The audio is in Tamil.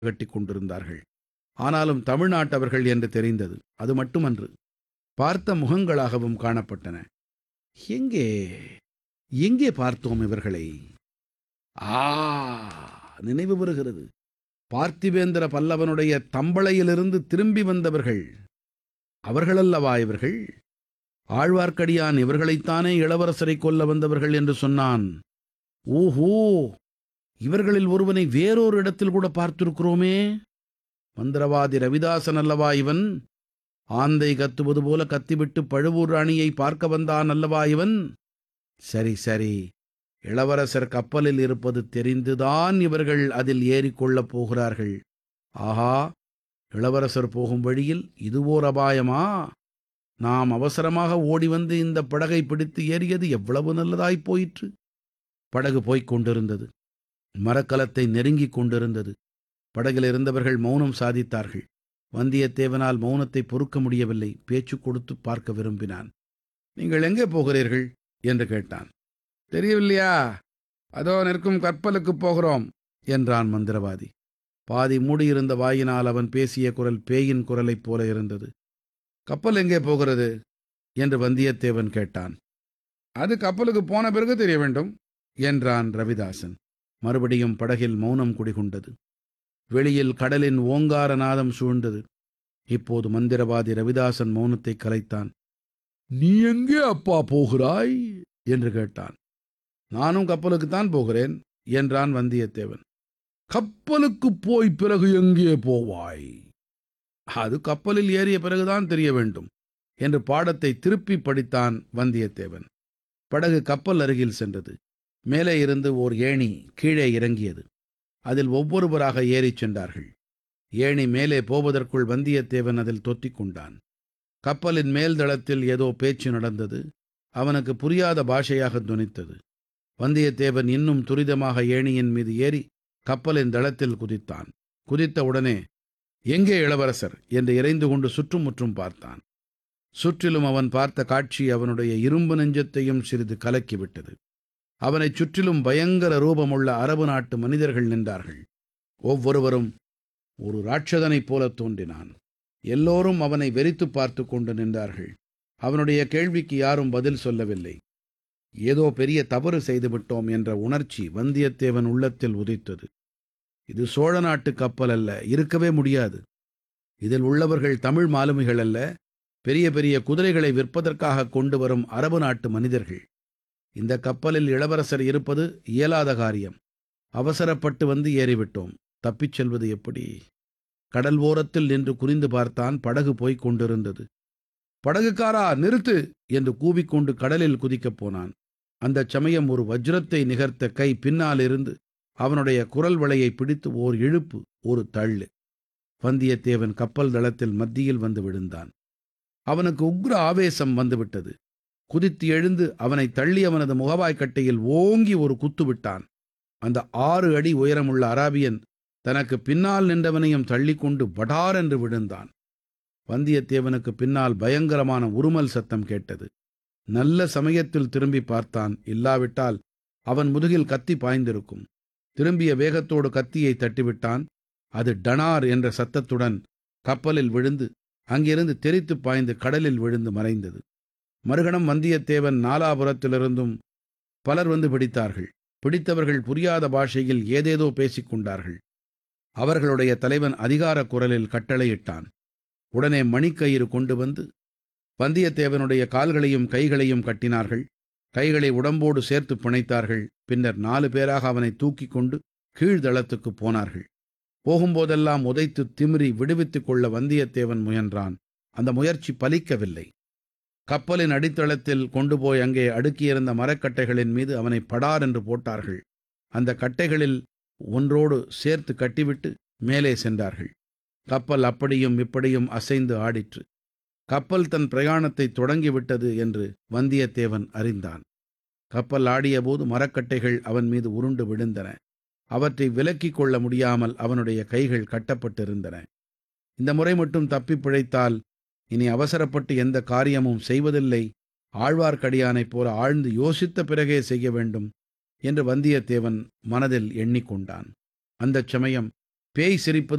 கட்டிக் கொண்டிருந்தார்கள் ஆனாலும் தமிழ்நாட்டவர்கள் என்று தெரிந்தது அது மட்டுமன்று பார்த்த முகங்களாகவும் காணப்பட்டன எங்கே எங்கே பார்த்தோம் இவர்களை ஆ நினைவு வருகிறது பார்த்திவேந்திர பல்லவனுடைய தம்பளையிலிருந்து திரும்பி வந்தவர்கள் அவர்களல்லவா இவர்கள் ஆழ்வார்க்கடியான் இவர்களைத்தானே இளவரசரை கொல்ல வந்தவர்கள் என்று சொன்னான் ஓஹோ இவர்களில் ஒருவனை வேறொரு இடத்தில் கூட பார்த்திருக்கிறோமே மந்திரவாதி ரவிதாசன் அல்லவா இவன் ஆந்தை கத்துவது போல கத்திவிட்டு பழுவூர் ராணியை பார்க்க வந்தான் அல்லவா இவன் சரி சரி இளவரசர் கப்பலில் இருப்பது தெரிந்துதான் இவர்கள் அதில் ஏறிக்கொள்ளப் போகிறார்கள் ஆஹா இளவரசர் போகும் வழியில் இதுவோர் அபாயமா நாம் அவசரமாக ஓடி வந்து இந்த படகை பிடித்து ஏறியது எவ்வளவு நல்லதாய்ப் போயிற்று படகு போய்க் கொண்டிருந்தது மரக்கலத்தை நெருங்கிக் கொண்டிருந்தது படகில் இருந்தவர்கள் மௌனம் சாதித்தார்கள் வந்தியத்தேவனால் மௌனத்தை பொறுக்க முடியவில்லை பேச்சு கொடுத்து பார்க்க விரும்பினான் நீங்கள் எங்கே போகிறீர்கள் என்று கேட்டான் தெரியவில்லையா அதோ நிற்கும் கப்பலுக்கு போகிறோம் என்றான் மந்திரவாதி பாதி மூடியிருந்த வாயினால் அவன் பேசிய குரல் பேயின் குரலைப் போல இருந்தது கப்பல் எங்கே போகிறது என்று வந்தியத்தேவன் கேட்டான் அது கப்பலுக்கு போன பிறகு தெரிய வேண்டும் என்றான் ரவிதாசன் மறுபடியும் படகில் மௌனம் குடிகொண்டது வெளியில் கடலின் ஓங்கார நாதம் சூழ்ந்தது இப்போது மந்திரவாதி ரவிதாசன் மௌனத்தை கலைத்தான் நீ எங்கே அப்பா போகிறாய் என்று கேட்டான் நானும் கப்பலுக்குத்தான் போகிறேன் என்றான் வந்தியத்தேவன் கப்பலுக்கு போய் பிறகு எங்கே போவாய் அது கப்பலில் ஏறிய பிறகுதான் தெரிய வேண்டும் என்று பாடத்தை திருப்பி படித்தான் வந்தியத்தேவன் படகு கப்பல் அருகில் சென்றது மேலே இருந்து ஓர் ஏணி கீழே இறங்கியது அதில் ஒவ்வொருவராக ஏறிச் சென்றார்கள் ஏணி மேலே போவதற்குள் வந்தியத்தேவன் அதில் தொத்திக் கொண்டான் கப்பலின் மேல் தளத்தில் ஏதோ பேச்சு நடந்தது அவனுக்கு புரியாத பாஷையாக துணித்தது வந்தியத்தேவன் இன்னும் துரிதமாக ஏணியின் மீது ஏறி கப்பலின் தளத்தில் குதித்தான் குதித்த உடனே எங்கே இளவரசர் என்று இறைந்து கொண்டு சுற்றுமுற்றும் பார்த்தான் சுற்றிலும் அவன் பார்த்த காட்சி அவனுடைய இரும்பு நெஞ்சத்தையும் சிறிது கலக்கிவிட்டது அவனைச் சுற்றிலும் பயங்கர ரூபமுள்ள அரபு நாட்டு மனிதர்கள் நின்றார்கள் ஒவ்வொருவரும் ஒரு ராட்சதனைப் போல தோன்றினான் எல்லோரும் அவனை வெறித்து பார்த்து கொண்டு நின்றார்கள் அவனுடைய கேள்விக்கு யாரும் பதில் சொல்லவில்லை ஏதோ பெரிய தவறு செய்துவிட்டோம் என்ற உணர்ச்சி வந்தியத்தேவன் உள்ளத்தில் உதித்தது இது சோழ நாட்டு கப்பல் அல்ல இருக்கவே முடியாது இதில் உள்ளவர்கள் தமிழ் மாலுமிகள் அல்ல பெரிய பெரிய குதிரைகளை விற்பதற்காக கொண்டு வரும் அரபு நாட்டு மனிதர்கள் இந்த கப்பலில் இளவரசர் இருப்பது இயலாத காரியம் அவசரப்பட்டு வந்து ஏறிவிட்டோம் தப்பிச் செல்வது எப்படி கடல் ஓரத்தில் நின்று குறிந்து பார்த்தான் படகு போய்க் கொண்டிருந்தது படகுக்காரா நிறுத்து என்று கூவிக்கொண்டு கடலில் குதிக்கப் போனான் அந்தச் சமயம் ஒரு வஜ்ரத்தை நிகர்த்த கை பின்னால் இருந்து அவனுடைய குரல் வளையை பிடித்து ஓர் இழுப்பு ஒரு தள்ளு வந்தியத்தேவன் கப்பல் தளத்தில் மத்தியில் வந்து விழுந்தான் அவனுக்கு உக்ர ஆவேசம் வந்துவிட்டது குதித்து எழுந்து அவனை தள்ளி அவனது முகவாய்க்கட்டையில் ஓங்கி ஒரு குத்து விட்டான் அந்த ஆறு அடி உயரமுள்ள அராபியன் தனக்கு பின்னால் நின்றவனையும் தள்ளிக்கொண்டு படார் என்று விழுந்தான் வந்தியத்தேவனுக்கு பின்னால் பயங்கரமான உருமல் சத்தம் கேட்டது நல்ல சமயத்தில் திரும்பி பார்த்தான் இல்லாவிட்டால் அவன் முதுகில் கத்தி பாய்ந்திருக்கும் திரும்பிய வேகத்தோடு கத்தியை தட்டிவிட்டான் அது டனார் என்ற சத்தத்துடன் கப்பலில் விழுந்து அங்கிருந்து தெரித்து பாய்ந்து கடலில் விழுந்து மறைந்தது மறுகணம் வந்தியத்தேவன் நாலாபுரத்திலிருந்தும் பலர் வந்து பிடித்தார்கள் பிடித்தவர்கள் புரியாத பாஷையில் ஏதேதோ பேசிக் கொண்டார்கள் அவர்களுடைய தலைவன் அதிகார குரலில் கட்டளையிட்டான் உடனே மணிக்கயிறு கொண்டு வந்து வந்தியத்தேவனுடைய கால்களையும் கைகளையும் கட்டினார்கள் கைகளை உடம்போடு சேர்த்து பிணைத்தார்கள் பின்னர் நாலு பேராக அவனை தூக்கிக் கொண்டு கீழ்தளத்துக்குப் போனார்கள் போகும்போதெல்லாம் உதைத்து திமிரி விடுவித்துக் கொள்ள வந்தியத்தேவன் முயன்றான் அந்த முயற்சி பலிக்கவில்லை கப்பலின் அடித்தளத்தில் கொண்டு போய் அங்கே அடுக்கியிருந்த மரக்கட்டைகளின் மீது அவனை படார் என்று போட்டார்கள் அந்த கட்டைகளில் ஒன்றோடு சேர்த்து கட்டிவிட்டு மேலே சென்றார்கள் கப்பல் அப்படியும் இப்படியும் அசைந்து ஆடிற்று கப்பல் தன் பிரயாணத்தை தொடங்கிவிட்டது என்று வந்தியத்தேவன் அறிந்தான் கப்பல் ஆடியபோது மரக்கட்டைகள் அவன் மீது உருண்டு விழுந்தன அவற்றை விலக்கிக் கொள்ள முடியாமல் அவனுடைய கைகள் கட்டப்பட்டிருந்தன இந்த முறை மட்டும் தப்பிப் பிழைத்தால் இனி அவசரப்பட்டு எந்த காரியமும் செய்வதில்லை ஆழ்வார்க்கடியானைப் போல ஆழ்ந்து யோசித்த பிறகே செய்ய வேண்டும் என்று வந்தியத்தேவன் மனதில் எண்ணிக்கொண்டான் அந்தச் சமயம் பேய் சிரிப்பது